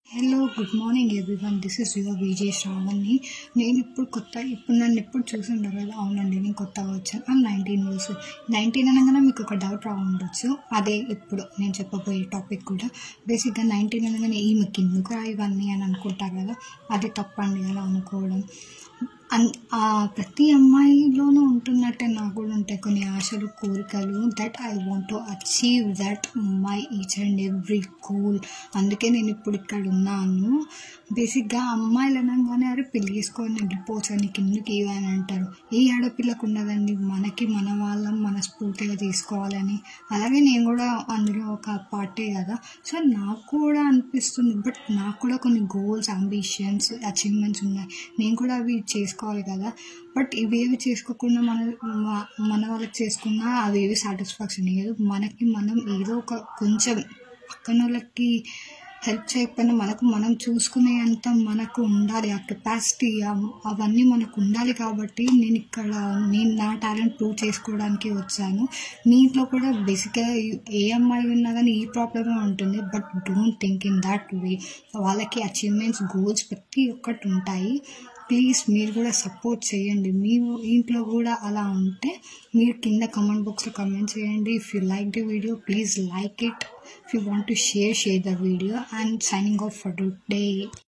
hello good morning everyone this is your Vijay శ్రావణ్ని నేను ఇప్పుడు కొత్త ఇప్పుడు నన్ను ఎప్పుడు చూసుంటారు కదా అవునండి నేను కొత్తగా వచ్చాను ఆ నైన్టీన్ ఇయర్స్ నైన్టీన్ అనగానే మీకు ఒక డౌట్ రా ఉండొచ్చు అదే ఇప్పుడు నేను చెప్పబోయే టాపిక్ కూడా బేసిక్గా నైన్టీన్ అనగానే ఈమెకి ఎందుకు ఇవన్నీ అని అనుకుంటారు కదా అది తప్పండి అలా అనుకోవడం అన్ ఆ ప్రతి అమ్మాయిలోనూ ఉంటున్నట్టే నాకు కూడా ఉంటాయి కొన్ని ఆశలు కోరికలు that I want to achieve that my each and every goal అందుకే నేను ఇప్పుడు ఇక్కడ ఉన్నాను బేసిక్గా అమ్మాయిలు అనగానే అరే పెళ్లి చేసుకొని వెళ్ళిపోవచ్చు నీకు ఎందుకు ఇవి అని అంటారు ఏ ఆడపిల్లకు ఉండదండి మనకి మన వాళ్ళం మనస్ఫూర్తిగా తీసుకోవాలని అలాగే నేను కూడా అందులో ఒక పార్టీ కదా సో నాకు కూడా అనిపిస్తుంది బట్ నాకు కూడా కొన్ని గోల్స్ అంబిషన్స్ అచీవ్మెంట్స్ ఉన్నాయి నేను కూడా అవి చేసుకోవాలి కదా బట్ ఇవేవి చేసుకోకుండా మన మ- మన వాళ్ళకి చేసుకున్నా అవి ఏవి సాటిస్ఫాక్షన్ ఇవ్వదు మనకి మనం ఏదో ఒక కొంచెం పక్కన వాళ్ళకి హెల్ప్ చేయకపోయినా మనకు మనం చూసుకునే అంత మనకు ఉండాలి ఆ కెపాసిటీ అవన్నీ మనకు ఉండాలి కాబట్టి నేను ఇక్కడ నేను నా టాలెంట్ ప్రూవ్ చేసుకోవడానికి వచ్చాను మీట్లో కూడా బేసిక్గా ఏ అమ్మాయి ఉన్నా కానీ ఈ ప్రాబ్లమే ఉంటుంది but don't think in that way వాళ్ళకి అచీవ్మెంట్స్ గోల్స్ ప్రతి ఒక్కటి ఉంటాయి ప్లీజ్ మీరు కూడా సపోర్ట్ చేయండి మీ ఇంట్లో కూడా అలా ఉంటే మీరు కింద కమెంట్ బాక్స్లో కమెంట్ చేయండి if you like the video please like it if you want to share share the video and signing off for today